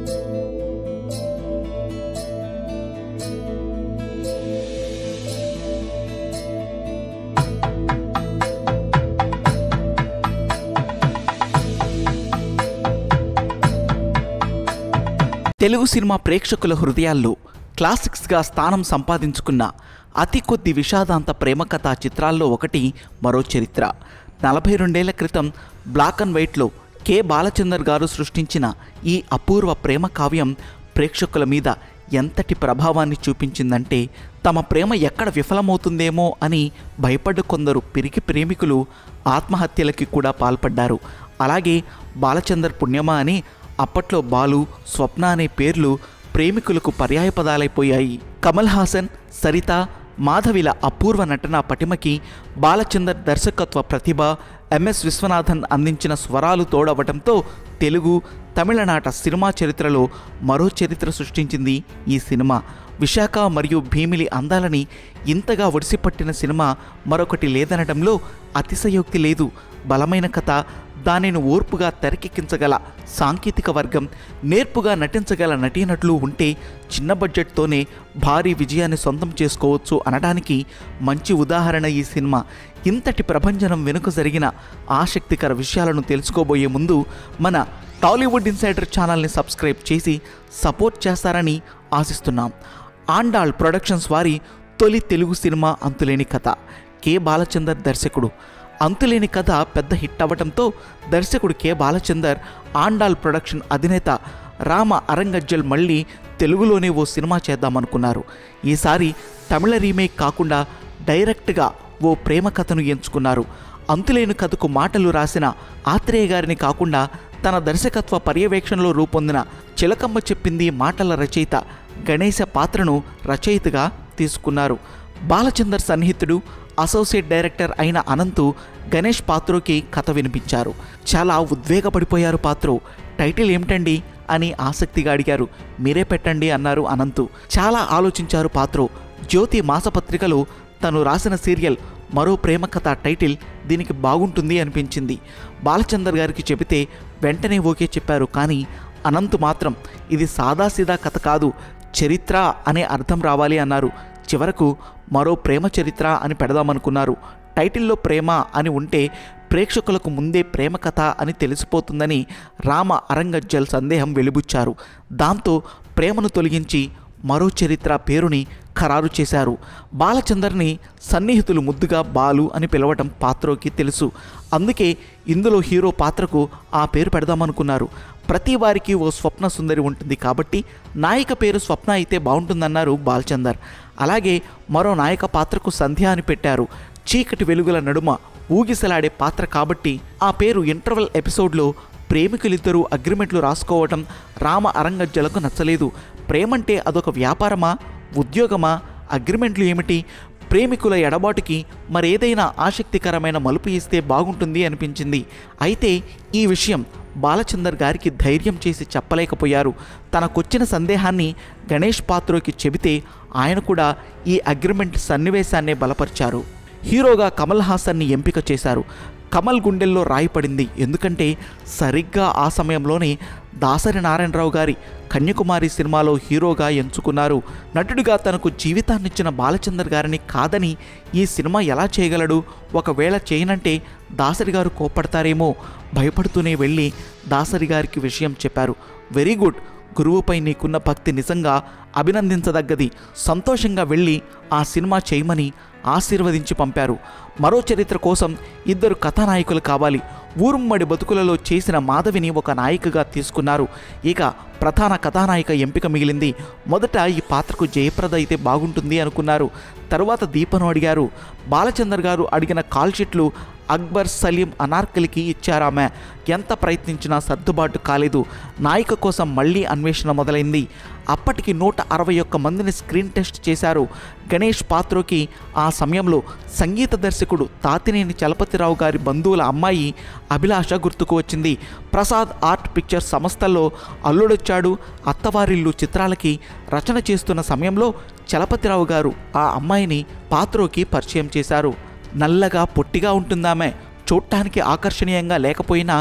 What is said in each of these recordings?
Telugu cinema ప్రేక్షకుల హృదయాల్లో క్లాసిక్స్గా స్థానం సంపాదించుకున్న అతి కొద్ది విషాదాంత ప్రేమ కథా చిత్రాల్లో ఒకటి మరో చరిత్ర నలభై రెండేళ్ల క్రితం బ్లాక్ అండ్ వైట్లో కె బాలచందర్ గారు సృష్టించిన ఈ అపూర్వ ప్రేమ కావ్యం ప్రేక్షకుల మీద ఎంతటి ప్రభావాన్ని చూపించిందంటే తమ ప్రేమ ఎక్కడ విఫలమవుతుందేమో అని భయపడ్డ కొందరు పిరికి ప్రేమికులు ఆత్మహత్యలకి కూడా పాల్పడ్డారు అలాగే బాలచందర్ పుణ్యమా అని అప్పట్లో బాలు స్వప్న అనే పేర్లు ప్రేమికులకు పర్యాయపదాలైపోయాయి కమల్ హాసన్ సరిత మాధవిల అపూర్వ నటన పటిమకి బాలచందర్ దర్శకత్వ ప్రతిభ ఎంఎస్ విశ్వనాథన్ అందించిన స్వరాలు తోడవటంతో తెలుగు తమిళనాట సినిమా చరిత్రలో మరో చరిత్ర సృష్టించింది ఈ సినిమా విశాఖ మరియు భీమిలి అందాలని ఇంతగా ఒడిసిపట్టిన సినిమా మరొకటి లేదనడంలో అతిశయోక్తి లేదు బలమైన కథ దానిని ఓర్పుగా తెరకెక్కించగల సాంకేతిక వర్గం నేర్పుగా నటించగల నటీనటులు ఉంటే చిన్న బడ్జెట్తోనే భారీ విజయాన్ని సొంతం చేసుకోవచ్చు అనడానికి మంచి ఉదాహరణ ఈ సినిమా ఇంతటి ప్రభంజనం వెనుక జరిగిన ఆసక్తికర విషయాలను తెలుసుకోబోయే ముందు మన టాలీవుడ్ ఇన్సైడర్ ఛానల్ని సబ్స్క్రైబ్ చేసి సపోర్ట్ చేస్తారని ఆశిస్తున్నాం ఆండాళ్ ప్రొడక్షన్స్ వారి తొలి తెలుగు సినిమా అంతులేని కథ కె బాలచందర్ దర్శకుడు అంతులేని కథ పెద్ద హిట్ అవ్వటంతో దర్శకుడు కె బాలచందర్ ఆండాల్ ప్రొడక్షన్ అధినేత రామ అరంగజ్జల్ మళ్ళీ తెలుగులోనే ఓ సినిమా చేద్దామనుకున్నారు ఈసారి తమిళ రీమేక్ కాకుండా డైరెక్ట్గా ఓ ప్రేమ కథను ఎంచుకున్నారు అంతులేని కథకు మాటలు రాసిన ఆత్రేయ గారిని కాకుండా తన దర్శకత్వ పర్యవేక్షణలో రూపొందిన చిలకమ్మ చెప్పింది మాటల రచయిత గణేశ పాత్రను రచయితగా తీసుకున్నారు బాలచందర్ సన్నిహితుడు అసోసియేట్ డైరెక్టర్ అయిన అనంతు గణేష్ పాత్రోకి కథ వినిపించారు చాలా ఉద్వేగపడిపోయారు పాత్రో టైటిల్ ఏమిటండి అని ఆసక్తిగా అడిగారు మీరే పెట్టండి అన్నారు అనంతు చాలా ఆలోచించారు పాత్రో జ్యోతి మాసపత్రికలో తను రాసిన సీరియల్ మరో ప్రేమ కథ టైటిల్ దీనికి బాగుంటుంది అనిపించింది బాలచందర్ గారికి చెబితే వెంటనే ఓకే చెప్పారు కానీ అనంత్ మాత్రం ఇది సాదాసీదా కథ కాదు చరిత్ర అనే అర్థం రావాలి అన్నారు చివరకు మరో ప్రేమ చరిత్ర అని పెడదామనుకున్నారు టైటిల్లో ప్రేమ అని ఉంటే ప్రేక్షకులకు ముందే ప్రేమ కథ అని తెలిసిపోతుందని రామ అరంగజ్జల్ సందేహం వెలిబుచ్చారు దాంతో ప్రేమను తొలగించి మరో చరిత్ర పేరుని ఖరారు చేశారు బాలచందర్ని సన్నిహితులు ముద్దుగా బాలు అని పిలవటం పాత్రోకి తెలుసు అందుకే ఇందులో హీరో పాత్రకు ఆ పేరు పెడదామనుకున్నారు ప్రతి వారికి ఓ స్వప్న సుందరి ఉంటుంది కాబట్టి నాయిక పేరు స్వప్న అయితే బాగుంటుందన్నారు బాలచందర్ అలాగే మరో నాయక పాత్రకు సంధ్య అని పెట్టారు చీకటి వెలుగుల నడుమ ఊగిసలాడే పాత్ర కాబట్టి ఆ పేరు ఇంటర్వెల్ ఎపిసోడ్లో ప్రేమికులిద్దరూ అగ్రిమెంట్లు రాసుకోవటం రామ అరంగజ్జలకు నచ్చలేదు ప్రేమంటే అదొక వ్యాపారమా ఉద్యోగమా అగ్రిమెంట్లు ఏమిటి ప్రేమికుల ఎడబాటుకి మరేదైనా ఆసక్తికరమైన మలుపు ఇస్తే బాగుంటుంది అనిపించింది అయితే ఈ విషయం బాలచందర్ గారికి ధైర్యం చేసి చెప్పలేకపోయారు తనకొచ్చిన సందేహాన్ని గణేష్ పాత్రోకి చెబితే ఆయన కూడా ఈ అగ్రిమెంట్ సన్నివేశాన్నే బలపరిచారు హీరోగా కమల్ హాసన్ని ఎంపిక చేశారు కమల్ గుండెల్లో రాయిపడింది ఎందుకంటే సరిగ్గా ఆ సమయంలోనే దాసరి నారాయణరావు గారి కన్యాకుమారి సినిమాలో హీరోగా ఎంచుకున్నారు నటుడిగా తనకు జీవితాన్నిచ్చిన బాలచందర్ గారిని కాదని ఈ సినిమా ఎలా చేయగలడు ఒకవేళ చేయనంటే దాసరి గారు కోప్పడతారేమో భయపడుతూనే వెళ్ళి దాసరి గారికి విషయం చెప్పారు వెరీ గుడ్ గురువుపై నీకున్న భక్తి నిజంగా అభినందించదగ్గది సంతోషంగా వెళ్ళి ఆ సినిమా చేయమని ఆశీర్వదించి పంపారు మరో చరిత్ర కోసం ఇద్దరు కథానాయకులు కావాలి ఊరుమ్మడి బతుకులలో చేసిన మాధవిని ఒక నాయికగా తీసుకున్నారు ఇక ప్రధాన కథానాయిక ఎంపిక మిగిలింది మొదట ఈ పాత్రకు జయప్రద అయితే బాగుంటుంది అనుకున్నారు తరువాత దీపను అడిగారు బాలచందర్ గారు అడిగిన కాల్ షీట్లు అక్బర్ సలీం అనార్కలికి ఇచ్చారామె ఎంత ప్రయత్నించినా సర్దుబాటు కాలేదు నాయిక కోసం మళ్ళీ అన్వేషణ మొదలైంది అప్పటికి నూట అరవై ఒక్క మందిని స్క్రీన్ టెస్ట్ చేశారు గణేష్ పాత్రోకి ఆ సమయంలో సంగీత దర్శకుడు తాతినేని చలపతిరావు గారి బంధువుల అమ్మాయి అభిలాష గుర్తుకు వచ్చింది ప్రసాద్ ఆర్ట్ పిక్చర్స్ సంస్థల్లో అల్లుడొచ్చాడు అత్తవారిల్లు చిత్రాలకి రచన చేస్తున్న సమయంలో చలపతిరావు గారు ఆ అమ్మాయిని పాత్రోకి పరిచయం చేశారు నల్లగా పొట్టిగా ఉంటుందామె చూడటానికి ఆకర్షణీయంగా లేకపోయినా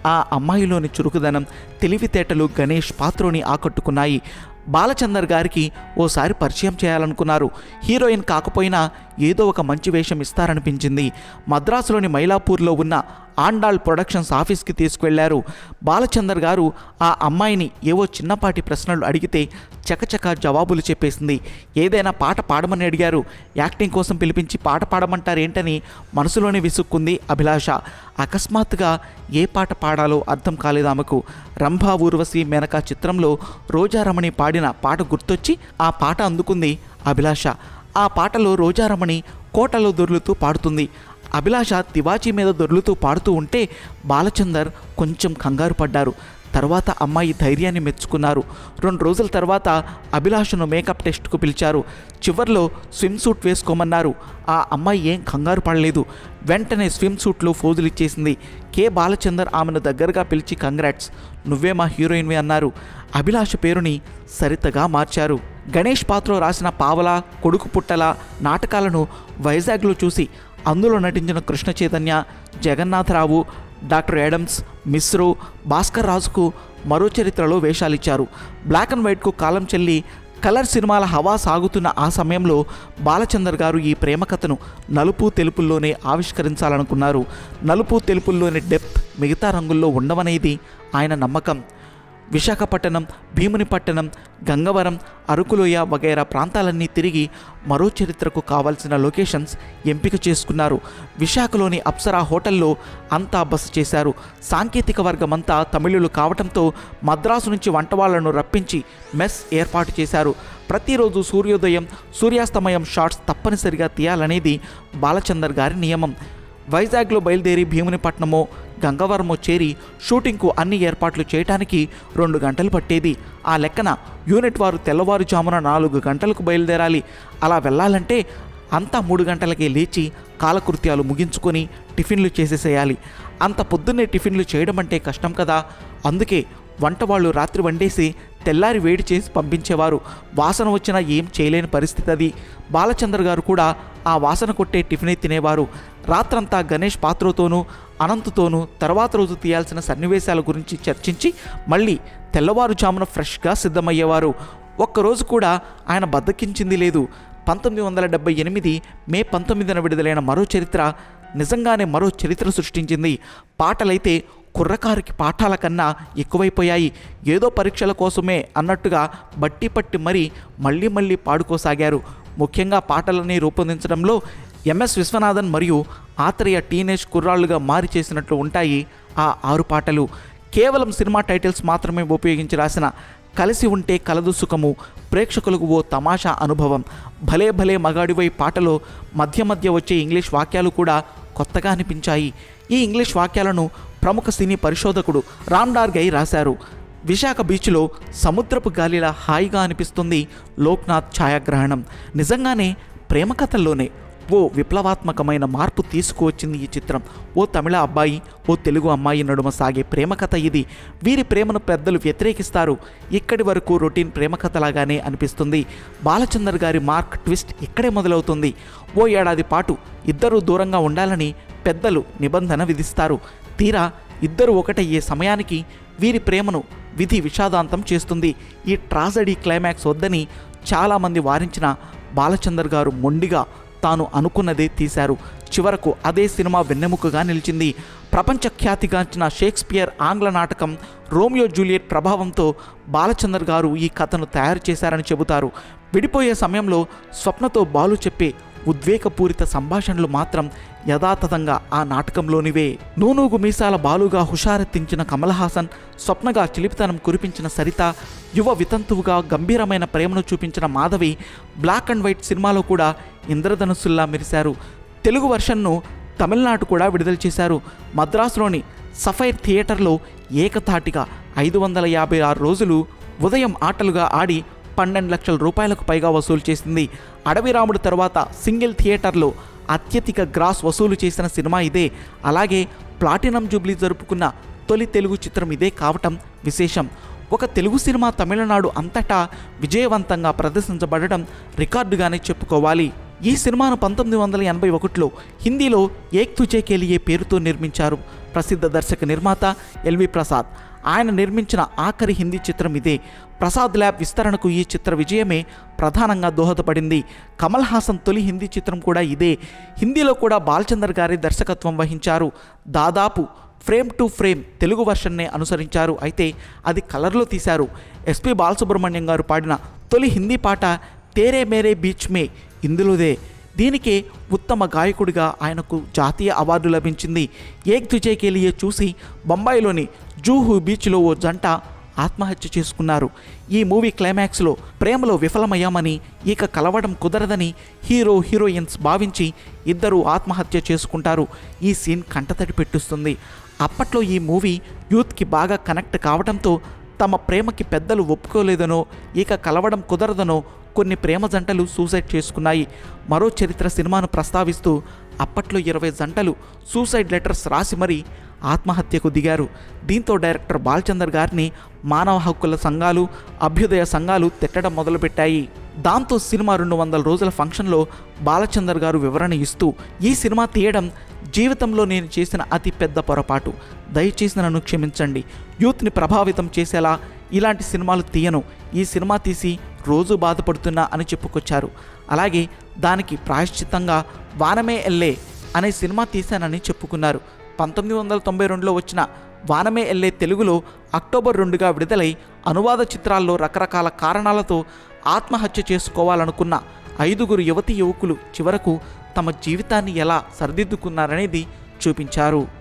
ఆ అమ్మాయిలోని చురుకుదనం తెలివితేటలు గణేష్ పాత్రని ఆకట్టుకున్నాయి బాలచందర్ గారికి ఓసారి పరిచయం చేయాలనుకున్నారు హీరోయిన్ కాకపోయినా ఏదో ఒక మంచి వేషం ఇస్తారనిపించింది మద్రాసులోని మైలాపూర్లో ఉన్న ఆండాళ్ ప్రొడక్షన్స్ ఆఫీస్కి తీసుకువెళ్లారు బాలచందర్ గారు ఆ అమ్మాయిని ఏవో చిన్నపాటి ప్రశ్నలు అడిగితే చకచక జవాబులు చెప్పేసింది ఏదైనా పాట పాడమని అడిగారు యాక్టింగ్ కోసం పిలిపించి పాట పాడమంటారేంటని మనసులోనే విసుక్కుంది అభిలాష అకస్మాత్తుగా ఏ పాట పాడాలో అర్థం కాలేదు ఆమెకు రంభా ఊర్వశి మెనక చిత్రంలో రోజారమణి పాడిన పాట గుర్తొచ్చి ఆ పాట అందుకుంది అభిలాష ఆ పాటలో రోజారమణి కోటలో దొర్లుతూ పాడుతుంది అభిలాష తివాచీ మీద దొర్లుతూ పాడుతూ ఉంటే బాలచందర్ కొంచెం కంగారు పడ్డారు తర్వాత అమ్మాయి ధైర్యాన్ని మెచ్చుకున్నారు రెండు రోజుల తర్వాత అభిలాషను మేకప్ టెస్ట్కు పిలిచారు చివర్లో స్విమ్ సూట్ వేసుకోమన్నారు ఆ అమ్మాయి ఏం కంగారు పడలేదు వెంటనే స్విమ్ సూట్లో ఫోజులు ఇచ్చేసింది కే బాలచందర్ ఆమెను దగ్గరగా పిలిచి కంగ్రాట్స్ నువ్వే మా హీరోయిన్వి అన్నారు అభిలాష పేరుని సరితగా మార్చారు గణేష్ పాత్ర రాసిన పావల కొడుకు పుట్టల నాటకాలను వైజాగ్లో చూసి అందులో నటించిన కృష్ణ చైతన్య జగన్నాథరావు డాక్టర్ యాడమ్స్ మిశ్రో భాస్కర్ రాజుకు మరో చరిత్రలో వేషాలిచ్చారు బ్లాక్ అండ్ వైట్కు కాలం చెల్లి కలర్ సినిమాల హవా సాగుతున్న ఆ సమయంలో బాలచందర్ గారు ఈ ప్రేమ కథను నలుపు తెలుపుల్లోనే ఆవిష్కరించాలనుకున్నారు నలుపు తెలుపుల్లోని డెప్త్ మిగతా రంగుల్లో ఉండవనేది ఆయన నమ్మకం విశాఖపట్నం భీమునిపట్టణం గంగవరం అరకులోయ వగైరా ప్రాంతాలన్నీ తిరిగి మరో చరిత్రకు కావాల్సిన లొకేషన్స్ ఎంపిక చేసుకున్నారు విశాఖలోని అప్సరా హోటల్లో అంతా బస చేశారు సాంకేతిక వర్గమంతా తమిళులు కావటంతో మద్రాసు నుంచి వంటవాళ్లను రప్పించి మెస్ ఏర్పాటు చేశారు ప్రతిరోజు సూర్యోదయం సూర్యాస్తమయం షాట్స్ తప్పనిసరిగా తీయాలనేది బాలచందర్ గారి నియమం వైజాగ్లో బయలుదేరి భీమునిపట్నమో గంగవరమో చేరి షూటింగ్కు అన్ని ఏర్పాట్లు చేయటానికి రెండు గంటలు పట్టేది ఆ లెక్కన యూనిట్ వారు తెల్లవారుజామున నాలుగు గంటలకు బయలుదేరాలి అలా వెళ్ళాలంటే అంతా మూడు గంటలకే లేచి కాలకృత్యాలు ముగించుకొని టిఫిన్లు చేసేసేయాలి అంత పొద్దున్నే టిఫిన్లు చేయడం అంటే కష్టం కదా అందుకే వంట వాళ్ళు రాత్రి వండేసి తెల్లారి వేడి చేసి పంపించేవారు వాసన వచ్చినా ఏం చేయలేని పరిస్థితి అది బాలచంద్ర గారు కూడా ఆ వాసన కొట్టే టిఫినే తినేవారు రాత్రంతా గణేష్ పాత్రతోనూ అనంతుతోనూ తర్వాత రోజు తీయాల్సిన సన్నివేశాల గురించి చర్చించి మళ్ళీ తెల్లవారుజామున ఫ్రెష్గా సిద్ధమయ్యేవారు ఒక్కరోజు కూడా ఆయన బద్దకించింది లేదు పంతొమ్మిది వందల డెబ్బై ఎనిమిది మే పంతొమ్మిదిన విడుదలైన మరో చరిత్ర నిజంగానే మరో చరిత్ర సృష్టించింది పాటలైతే కుర్రకారికి పాఠాల కన్నా ఎక్కువైపోయాయి ఏదో పరీక్షల కోసమే అన్నట్టుగా బట్టి పట్టి మరీ మళ్ళీ మళ్ళీ పాడుకోసాగారు ముఖ్యంగా పాటలని రూపొందించడంలో ఎంఎస్ విశ్వనాథన్ మరియు ఆత్రేయ టీనేజ్ కుర్రాళ్ళుగా మారి చేసినట్లు ఉంటాయి ఆ ఆరు పాటలు కేవలం సినిమా టైటిల్స్ మాత్రమే ఉపయోగించి రాసిన కలిసి ఉంటే కలదు సుఖము ప్రేక్షకులకు ఓ తమాషా అనుభవం భలే భలే మగాడివై పాటలో మధ్య మధ్య వచ్చే ఇంగ్లీష్ వాక్యాలు కూడా కొత్తగా అనిపించాయి ఈ ఇంగ్లీష్ వాక్యాలను ప్రముఖ సినీ పరిశోధకుడు రామ్డార్ గై రాశారు విశాఖ బీచ్లో సముద్రపు గాలిలా హాయిగా అనిపిస్తుంది లోక్నాథ్ ఛాయాగ్రహణం నిజంగానే ప్రేమ కథల్లోనే ఓ విప్లవాత్మకమైన మార్పు తీసుకువచ్చింది ఈ చిత్రం ఓ తమిళ అబ్బాయి ఓ తెలుగు అమ్మాయి నడుమ సాగే ప్రేమ కథ ఇది వీరి ప్రేమను పెద్దలు వ్యతిరేకిస్తారు ఇక్కడి వరకు రొటీన్ ప్రేమ కథలాగానే అనిపిస్తుంది బాలచందర్ గారి మార్క్ ట్విస్ట్ ఇక్కడే మొదలవుతుంది ఓ ఏడాది పాటు ఇద్దరూ దూరంగా ఉండాలని పెద్దలు నిబంధన విధిస్తారు తీరా ఇద్దరు ఒకటయ్యే సమయానికి వీరి ప్రేమను విధి విషాదాంతం చేస్తుంది ఈ ట్రాజడీ క్లైమాక్స్ వద్దని చాలామంది వారించిన బాలచందర్ గారు మొండిగా తాను అనుకున్నదే తీశారు చివరకు అదే సినిమా వెన్నెముకగా నిలిచింది ప్రపంచ ఖ్యాతిగాంచిన షేక్స్పియర్ ఆంగ్ల నాటకం రోమియో జూలియట్ ప్రభావంతో బాలచందర్ గారు ఈ కథను తయారు చేశారని చెబుతారు విడిపోయే సమయంలో స్వప్నతో బాలు చెప్పే ఉద్వేగపూరిత సంభాషణలు మాత్రం యథాతథంగా ఆ నాటకంలోనివే నూనూగు మీసాల బాలుగా హుషారెత్తించిన కమల్ హాసన్ స్వప్నగా చిలిపితనం కురిపించిన సరిత యువ వితంతువుగా గంభీరమైన ప్రేమను చూపించిన మాధవి బ్లాక్ అండ్ వైట్ సినిమాలో కూడా ఇంద్రధనుస్సుల్లా మెరిశారు తెలుగు వర్షన్ను తమిళనాడు కూడా విడుదల చేశారు మద్రాసులోని సఫైర్ థియేటర్లో ఏకతాటిగా ఐదు వందల యాభై ఆరు రోజులు ఉదయం ఆటలుగా ఆడి పన్నెండు లక్షల రూపాయలకు పైగా వసూలు చేసింది అడవి రాముడు తర్వాత సింగిల్ థియేటర్లో అత్యధిక గ్రాస్ వసూలు చేసిన సినిమా ఇదే అలాగే ప్లాటినం జూబ్లీ జరుపుకున్న తొలి తెలుగు చిత్రం ఇదే కావటం విశేషం ఒక తెలుగు సినిమా తమిళనాడు అంతటా విజయవంతంగా ప్రదర్శించబడటం రికార్డుగానే చెప్పుకోవాలి ఈ సినిమాను పంతొమ్మిది వందల ఎనభై ఒకటిలో హిందీలో ఏక్ తుజే కేలియే పేరుతో నిర్మించారు ప్రసిద్ధ దర్శక నిర్మాత ఎల్వి ప్రసాద్ ఆయన నిర్మించిన ఆఖరి హిందీ చిత్రం ఇదే ప్రసాద్ ల్యాబ్ విస్తరణకు ఈ చిత్ర విజయమే ప్రధానంగా దోహదపడింది కమల్ హాసన్ తొలి హిందీ చిత్రం కూడా ఇదే హిందీలో కూడా బాలచందర్ గారి దర్శకత్వం వహించారు దాదాపు ఫ్రేమ్ టు ఫ్రేమ్ తెలుగు వర్షన్నే అనుసరించారు అయితే అది కలర్లో తీశారు ఎస్పి బాలసుబ్రహ్మణ్యం గారు పాడిన తొలి హిందీ పాట తేరే మేరే బీచ్ మే ఇందులోదే దీనికే ఉత్తమ గాయకుడిగా ఆయనకు జాతీయ అవార్డు లభించింది ఏక్ తుజే కేలియే చూసి బొంబాయిలోని జూహు బీచ్లో ఓ జంట ఆత్మహత్య చేసుకున్నారు ఈ మూవీ క్లైమాక్స్లో ప్రేమలో విఫలమయ్యామని ఇక కలవడం కుదరదని హీరో హీరోయిన్స్ భావించి ఇద్దరు ఆత్మహత్య చేసుకుంటారు ఈ సీన్ కంటతడి పెట్టిస్తుంది అప్పట్లో ఈ మూవీ యూత్కి బాగా కనెక్ట్ కావడంతో తమ ప్రేమకి పెద్దలు ఒప్పుకోలేదనో ఇక కలవడం కుదరదనో కొన్ని ప్రేమ జంటలు సూసైడ్ చేసుకున్నాయి మరో చరిత్ర సినిమాను ప్రస్తావిస్తూ అప్పట్లో ఇరవై జంటలు సూసైడ్ లెటర్స్ రాసి మరీ ఆత్మహత్యకు దిగారు దీంతో డైరెక్టర్ బాలచందర్ గారిని మానవ హక్కుల సంఘాలు అభ్యుదయ సంఘాలు తిట్టడం మొదలుపెట్టాయి దాంతో సినిమా రెండు వందల రోజుల ఫంక్షన్లో బాలచందర్ గారు వివరణ ఇస్తూ ఈ సినిమా తీయడం జీవితంలో నేను చేసిన అతి పెద్ద పొరపాటు దయచేసి నన్ను క్షమించండి యూత్ని ప్రభావితం చేసేలా ఇలాంటి సినిమాలు తీయను ఈ సినిమా తీసి రోజు బాధపడుతున్నా అని చెప్పుకొచ్చారు అలాగే దానికి ప్రాయశ్చిత్తంగా వానమే ఎల్లే అనే సినిమా తీశానని చెప్పుకున్నారు పంతొమ్మిది వందల తొంభై రెండులో వచ్చిన వానమే ఎల్లే తెలుగులో అక్టోబర్ రెండుగా విడుదలై అనువాద చిత్రాల్లో రకరకాల కారణాలతో ఆత్మహత్య చేసుకోవాలనుకున్న ఐదుగురు యువతి యువకులు చివరకు తమ జీవితాన్ని ఎలా సరిదిద్దుకున్నారనేది చూపించారు